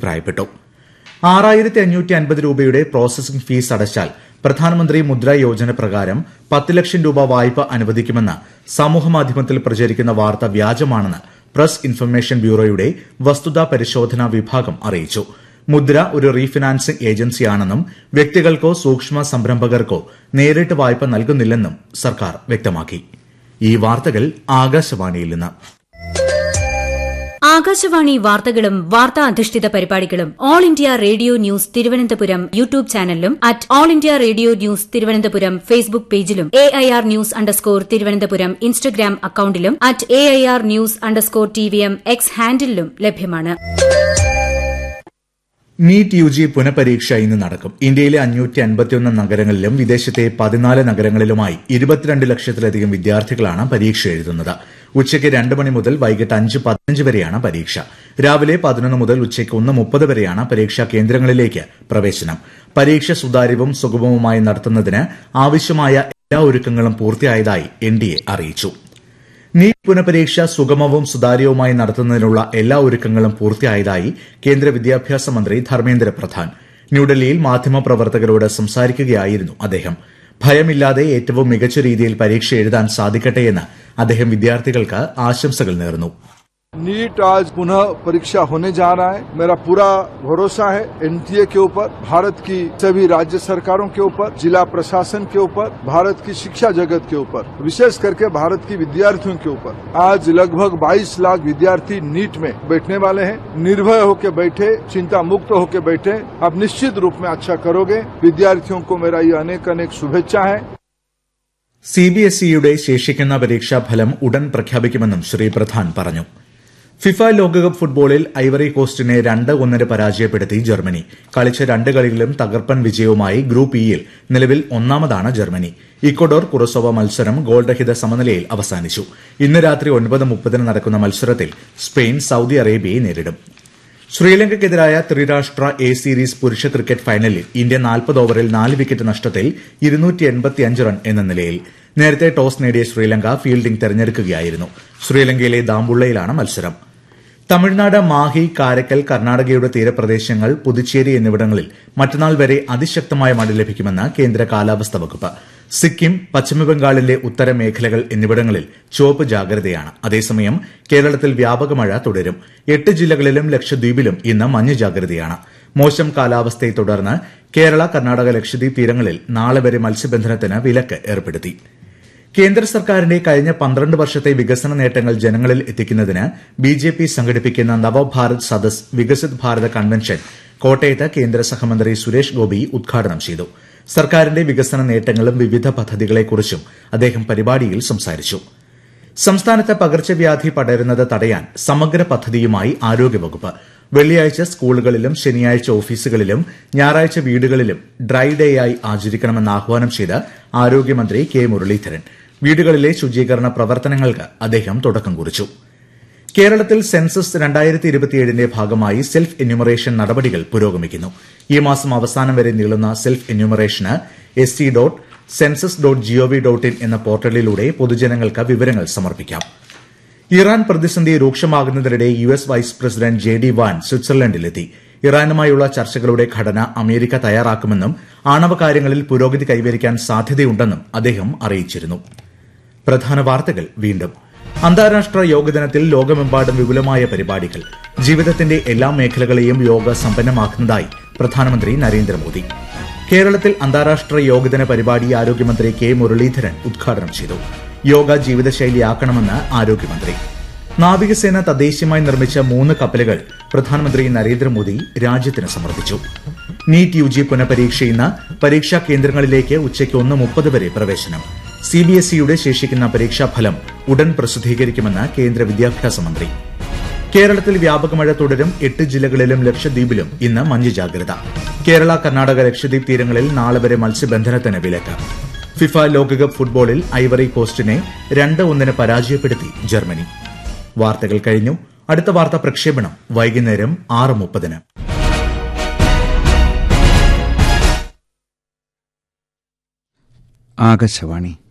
അഭിപ്രായപ്പെട്ടു ആറായിരത്തി അഞ്ഞൂറ്റി അൻപത് രൂപയുടെ പ്രോസസിംഗ് ഫീസ് അടച്ചാൽ പ്രധാനമന്ത്രി മുദ്ര യോജന പ്രകാരം പത്ത് ലക്ഷം രൂപ വായ്പ അനുവദിക്കുമെന്ന് സമൂഹമാധ്യമത്തിൽ പ്രചരിക്കുന്ന വാർത്ത വ്യാജമാണെന്ന് പ്രസ് ഇൻഫർമേഷൻ ബ്യൂറോയുടെ വസ്തുതാ പരിശോധനാ വിഭാഗം അറിയിച്ചു മുദ്ര ഒരു റീഫിനാൻസിംഗ് ഏജൻസിയാണെന്നും വ്യക്തികൾക്കോ സൂക്ഷ്മ സംരംഭകർക്കോ നേരിട്ട് വായ്പ നൽകുന്നില്ലെന്നും സർക്കാർ വ്യക്തമാക്കി ഈ വാർത്തകൾ ആകാശവാണിയിൽ നിന്ന് ആകാശവാണി വാർത്തകളും വാർത്താ അധിഷ്ഠിത പരിപാടികളും All India Radio news Thiruvananthapuram YouTube ചാനലിലും at All India Radio news Thiruvananthapuram Facebook പേജിലും A I R news underscore Thiruvananthapuram Instagram അക്കൌണ്ടിലും at A I R news underscore T V M X ഹാൻഡിലും ലഭ്യമാണ് നീറ്റ് യു ജി പുനഃപരീക്ഷ ഇന്ന് നടക്കും ഇന്ത്യയിലെ അഞ്ഞൂറ്റി അൻപത്തിയൊന്ന് നഗരങ്ങളിലും വിദേശത്തെ പതിനാല് നഗരങ്ങളിലുമായി ഇരുപത്തിരണ്ട് ലക്ഷത്തിലധികം വിദ്യാർത്ഥികളാണ് പരീക്ഷ എഴുതുന്നത് ഉച്ചയ്ക്ക് രണ്ട് മണി മുതൽ വൈകിട്ട് അഞ്ച് പതിനഞ്ച് വരെയാണ് പരീക്ഷ രാവിലെ പതിനൊന്ന് മുതൽ ഉച്ചയ്ക്ക് ഒന്ന് മുപ്പത് വരെയാണ് പരീക്ഷാ കേന്ദ്രങ്ങളിലേക്ക് പ്രവേശനം പരീക്ഷ സുതാര്യവും സുഗമവുമായി നടത്തുന്നതിന് ആവശ്യമായ എല്ലാ ഒരുക്കങ്ങളും പൂർത്തിയായതായി എൻഡിഎ അറിയിച്ചു നീറ്റ് പുനഃപരീക്ഷ സുഗമവും സുതാര്യവുമായി നടത്തുന്നതിനുള്ള എല്ലാ ഒരുക്കങ്ങളും പൂർത്തിയായതായി കേന്ദ്ര വിദ്യാഭ്യാസ മന്ത്രി ധർമ്മേന്ദ്ര പ്രധാൻ ന്യൂഡൽഹിയിൽ മാധ്യമപ്രവർത്തകരോട് സംസാരിക്കുകയായിരുന്നു അദ്ദേഹം ഭയമില്ലാതെ ഏറ്റവും മികച്ച രീതിയിൽ പരീക്ഷ എഴുതാൻ സാധിക്കട്ടെയെന്ന് അദ്ദേഹം വിദ്യാർത്ഥികൾക്ക് ആശംസകൾ നേർന്നു नीट आज पुनः परीक्षा होने जा रहा है मेरा पूरा भरोसा है एनटीए के ऊपर भारत की सभी राज्य सरकारों के ऊपर जिला प्रशासन के ऊपर भारत की शिक्षा जगत के ऊपर विशेष करके भारत की विद्यार्थियों के ऊपर आज लगभग 22 लाख विद्यार्थी नीट में बैठने वाले हैं निर्भय होकर बैठे चिंता मुक्त होकर बैठे आप निश्चित रूप में अच्छा करोगे विद्यार्थियों को मेरा ये अनेक अनेक शुभेच्छा है സിബിഎസ്ഇയുടെ ശേഷിക്കുന്ന പരീക്ഷാഫലം ഉടൻ പ്രഖ്യാപിക്കുമെന്നും ശ്രീ പ്രധാൻ പറഞ്ഞു ഫിഫ ലോകകപ്പ് ഫുട്ബോളിൽ ഐവറി കോസ്റ്റിനെ രണ്ട് ഒന്നിന് പരാജയപ്പെടുത്തി ജർമ്മനി കളിച്ച രണ്ട് കളികളിലും തകർപ്പൻ വിജയവുമായി ഗ്രൂപ്പ് ഇയിൽ നിലവിൽ ഒന്നാമതാണ് ജർമ്മനി ഇക്വഡോർ കുറസോവ മത്സരം ഗോൾരഹിത സമനിലയിൽ അവസാനിച്ചു ഇന്ന് രാത്രി ഒൻപത് മുപ്പതിന് നടക്കുന്ന മത്സരത്തിൽ സ്പെയിൻ സൌദി അറേബ്യയെ നേരിടും ശ്രീലങ്കയ്ക്കെതിരായ ത്രിരാഷ്ട്ര എ സീരീസ് പുരുഷ ക്രിക്കറ്റ് ഫൈനലിൽ ഇന്ത്യ നാൽപ്പത് ഓവറിൽ നാല് വിക്കറ്റ് നഷ്ടത്തിൽ റൺ എന്ന നിലയിൽ നേരത്തെ ടോസ് നേടിയ ശ്രീലങ്ക ഫീൽഡിംഗ് തെരഞ്ഞെടുക്കുകയായിരുന്നു ശ്രീലങ്കയിലെ ദാമ്പുള്ളയിലാണ് മത്സരം തമിഴ്നാട് മാഹി കാരക്കൽ കർണാടകയുടെ തീരപ്രദേശങ്ങൾ പുതുച്ചേരി എന്നിവിടങ്ങളിൽ മറ്റന്നാൾ വരെ അതിശക്തമായ മഴ ലഭിക്കുമെന്ന് കേന്ദ്ര കാലാവസ്ഥാ വകുപ്പ് സിക്കിം പശ്ചിമബംഗാളിലെ ഉത്തര മേഖലകൾ എന്നിവിടങ്ങളിൽ ചുവപ്പ് ജാഗ്രതയാണ് അതേസമയം കേരളത്തിൽ വ്യാപക മഴ തുടരും എട്ട് ജില്ലകളിലും ലക്ഷദ്വീപിലും ഇന്ന് മഞ്ഞ ജാഗ്രതയാണ് മോശം കാലാവസ്ഥയെ തുടർന്ന് കേരള കർണാടക ലക്ഷദ്വീപ് തീരങ്ങളിൽ നാളെ വരെ മത്സ്യബന്ധനത്തിന് വിലക്ക് ഏർപ്പെടുത്തി കേന്ദ്ര സർക്കാരിന്റെ കഴിഞ്ഞ പന്ത്രണ്ട് വർഷത്തെ വികസന നേട്ടങ്ങൾ ജനങ്ങളിൽ എത്തിക്കുന്നതിന് ബി ജെ പി സംഘടിപ്പിക്കുന്ന നവഭാരത് സദസ് വികസിത് ഭാരത കൺവെൻഷൻ കോട്ടയത്ത് കേന്ദ്ര സഹമന്ത്രി സുരേഷ് ഗോപി ഉദ്ഘാടനം ചെയ്തു സർക്കാരിന്റെ വികസന നേട്ടങ്ങളും വിവിധ പദ്ധതികളെക്കുറിച്ചും അദ്ദേഹം പരിപാടിയിൽ സംസാരിച്ചു സംസ്ഥാനത്ത് പകർച്ചവ്യാധി പടരുന്നത് തടയാൻ സമഗ്ര പദ്ധതിയുമായി ആരോഗ്യവകുപ്പ് വെള്ളിയാഴ്ച സ്കൂളുകളിലും ശനിയാഴ്ച ഓഫീസുകളിലും ഞായറാഴ്ച വീടുകളിലും ഡ്രൈ ഡേ ആയി ആചരിക്കണമെന്ന് ആഹ്വാനം ചെയ്ത് ആരോഗ്യമന്ത്രി കെ മുരളീധരൻ വീടുകളിലെ ശുചീകരണ പ്രവർത്തനങ്ങൾക്ക് അദ്ദേഹം തുടക്കം കുറിച്ചു കേരളത്തിൽ സെൻസസ് രണ്ടായിരത്തി ഇരുപത്തിയേഴിന്റെ ഭാഗമായി സെൽഫ് എന്യൂമറേഷൻ നടപടികൾ പുരോഗമിക്കുന്നു ഈ മാസം അവസാനം വരെ നീളുന്ന സെൽഫ് എന്യൂമറേഷന് S C dot census dot G O V dot in എന്ന പോർട്ടലിലൂടെ പൊതുജനങ്ങൾക്ക് വിവരങ്ങൾ സമർപ്പിക്കാം ഇറാൻ പ്രതിസന്ധി രൂക്ഷമാകുന്നതിനിടെ U S vice president J D Vance സ്വിറ്റ്സർലൻഡിലെത്തി ഇറാനുമായുള്ള ചർച്ചകളുടെ ഘടന അമേരിക്ക തയ്യാറാക്കുമെന്നും ആണവ കാര്യങ്ങളിൽ പുരോഗതി കൈവരിക്കാൻ സാധ്യതയുണ്ടെന്നും അദ്ദേഹം അറിയിച്ചിരുന്നു പ്രധാന വാർത്തകൾ വീണ്ടും അന്താരാഷ്ട്ര യോഗ ദിനത്തിൽ ലോകമെമ്പാടും വിപുലമായ പരിപാടികൾ ജീവിതത്തിന്റെ എല്ലാ മേഖലകളെയും യോഗ സമ്പന്നമാക്കുന്നതായി പ്രധാനമന്ത്രി നരേന്ദ്രമോദി കേരളത്തിൽ അന്താരാഷ്ട്ര യോഗദിന പരിപാടി ആരോഗ്യമന്ത്രി കെ മുരളീധരൻ ഉദ്ഘാടനം ചെയ്തു യോഗ ജീവിതശൈലിയാക്കണമെന്ന് ആരോഗ്യമന്ത്രി നാവികസേന തദ്ദേശീയമായി നിർമ്മിച്ച മൂന്ന് കപ്പലുകൾ പ്രധാനമന്ത്രി നരേന്ദ്രമോദി രാജ്യത്തിന് സമർപ്പിച്ചു നീറ്റ് യു ജി പുനഃപരീക്ഷ ഇന്ന് പരീക്ഷാ കേന്ദ്രങ്ങളിലേക്ക് ഉച്ചയ്ക്ക് ഒന്ന് മുപ്പത് വരെ പ്രവേശനം സിബിഎസ്ഇയുടെ ശേഷിക്കുന്ന പരീക്ഷാഫലം ഉടൻ പ്രസിദ്ധീകരിക്കുമെന്ന് കേന്ദ്ര വിദ്യാഭ്യാസ മന്ത്രി കേരളത്തിൽ വ്യാപക മഴ തുടരും എട്ട് ജില്ലകളിലും ലക്ഷദ്വീപിലും ഇന്ന് മഞ്ഞ് ജാഗ്രത കേരള കർണാടക ലക്ഷദ്വീപ് തീരങ്ങളിൽ നാളെ വരെ മത്സ്യബന്ധനത്തിന് വിലക്ക് ഫിഫ ലോകകപ്പ് ഫുട്ബോളിൽ ഐവറി കോസ്റ്റിനെ രണ്ട് ഒന്നിന് പരാജയപ്പെടുത്തി ജർമ്മനി വാർത്തകൾ കഴിഞ്ഞു അടുത്ത വാർത്താ പ്രക്ഷേപണം വൈകുന്നേരം ആറ് മുപ്പതിന് ആകാശവാണി